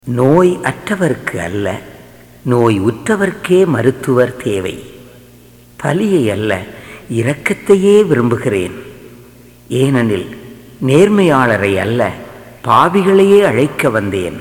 நோய் அற்றவர்க்கு அல்ல நோய் உற்றவர்க்கே மருத்துவர் தேவை பலியை அல்ல இரக்கத்தையே விரும்புகிறேன் ஏனெனில் நேர்மையாளரை அல்ல பாவிகளையே அழைக்க வந்தேன்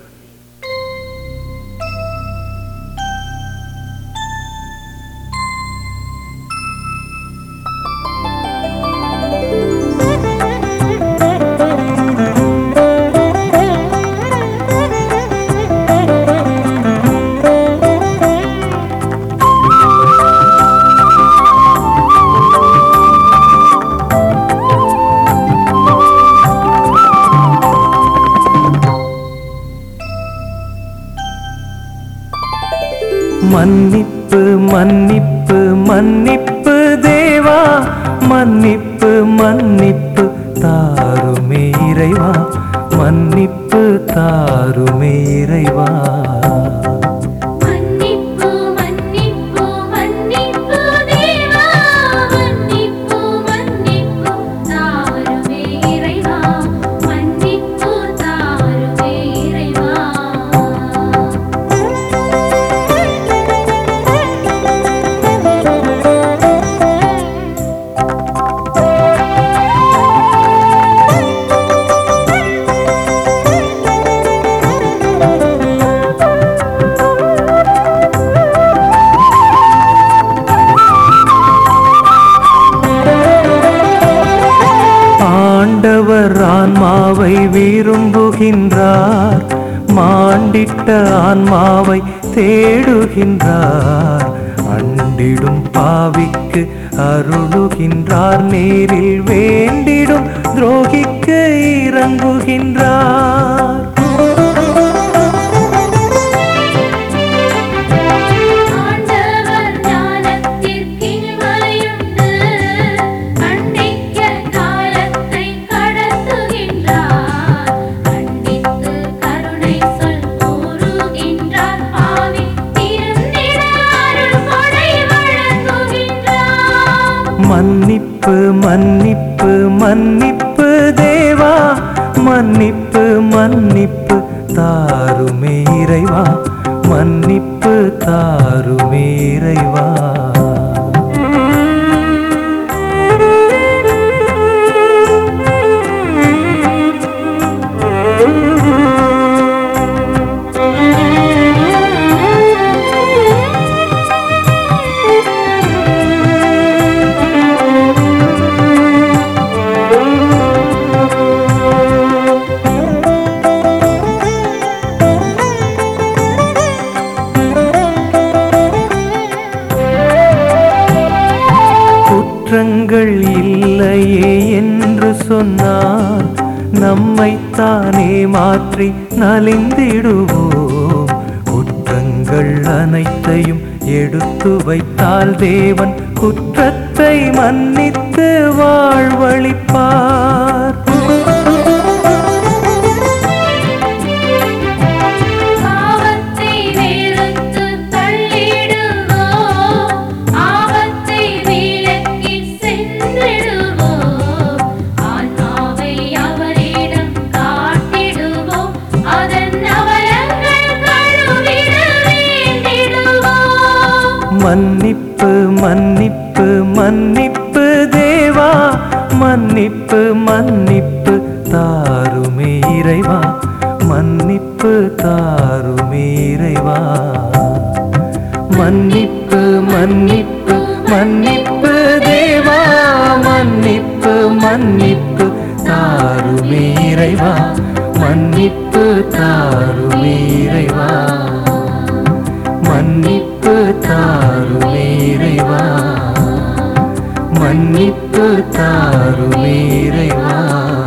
மன்னிப்பு மன்னிப்பு மன்னிப்பு தேவா மன்னிப்பு மன்னிப்பு தாருமே இறைவா மன்னிப்பு தாருமே இறைவா மன்னிப்பு மன்னிப்பு மன்னிப்பு தேவா மன்னிப்பு மன்னிப்பு தாருமே இறைவா மன்னிப்பு தாருமே இறைவா ஆண்டவர் ஆன்மாவை விரும்புகின்றார் மாண்டிட்ட ஆன்மாவை தேடுகின்றார் அண்டிடும் பாவிக்கு அருளுகின்றார் நேரில் வேண்டிடும் துரோகிக்கு இறங்குகின்றார் ஆண்டவர் ஞானத்திற்கினிமையுண்டு கண்டிக்க காலத்தை கடத்துகின்றார் கண்டித்து கருணை சொல் கூறுகின்றார் பாவி திருந்திட அருள் கொடை வழங்குகின்றார் மன்னிப்பு மன்னிப்பு மன்னிப்பு தேவா மன்னிப்பு மன்னிப்பு தாருமே இறைவா மன்னிப்பு தாருமே இறைவா குற்றங்கள் இல்லையே என்று சொன்னால் நம்மைத்தானே மாற்றி நலிந்திடுவோம் குற்றங்கள் அனைத்தையும் எடுத்து வைத்தால் தேவன் குற்றத்தை மன்னித்து வாழ்வழிப்பார் பாவத்தை வெறுத்து தள்ளிடுவோம் ஆபத்தை விலக்கி சென்றிடுவோம் ஆன்மாவை அவரிடம் காட்டிடுவோம் அதன் அவலங்கள் கழுவிட வேண்டிடுவோம் மன்னிப்பு மன்னிப்பு மன்னிப்பு தேவா மன்னிப்பு மன்னிப்பு தாருமே இறைவா மன்னிப்பு தாருமே இறைவா மன்னிப்பு மன்னிப்பு மன்னிப்பு தேவா மன்னிப்பு மன்னிப்பு தாருமே இறைவா மன்னிப்பு தாருமே இறைவா மன்னிப்பு தாருமே இறைவா மன்னிப்பு தாருமே இறைவா